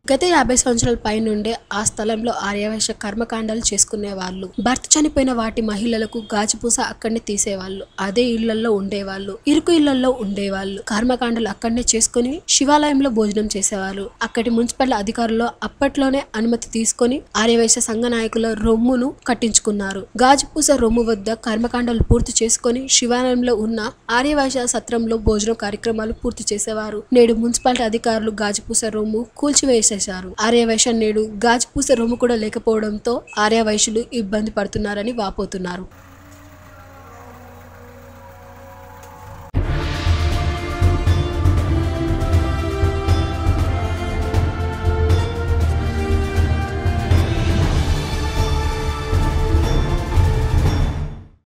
గత యాభై సంవత్సరాల పైనుండే ఆ స్థలంలో ఆర్యవైశ్య కర్మకాండాలు చేసుకునేవాళ్ళు భర్త చనిపోయిన వాటి మహిళలకు గాజుపూస అక్కడనే తీసేవాళ్ళు అదే ఇళ్లలో ఉండేవాళ్ళు ఇరుకు ఇళ్లలో ఉండేవాళ్ళు కర్మకాండాలు అక్కడనే చేసుకుని శివాలయంలో భోజనం చేసేవారు అక్కడి మున్సిపల్ అధికారులు అప్పట్లోనే అనుమతి తీసుకొని ఆర్యవైశ్య సంఘ నాయకుల రొమ్మును కట్టించుకున్నారు గాజుపూస రొమ్ము వద్ద కర్మకాండాలు పూర్తి చేసుకొని శివాలయంలో ఉన్న ఆర్యవైశ్య సత్రంలో భోజనం కార్యక్రమాలు పూర్తి చేసేవారు నేడు మున్సిపాలిటీ అధికారులు గాజుపూస రొమ్ము కూల్చివేసేశారు ఆర్యవైశ్య నేడు గాజుపూస రొమ్ము కూడా లేకపోవడంతో ఆర్యవైశ్యులు ఇబ్బంది పడుతున్నారని వాపోతున్నారు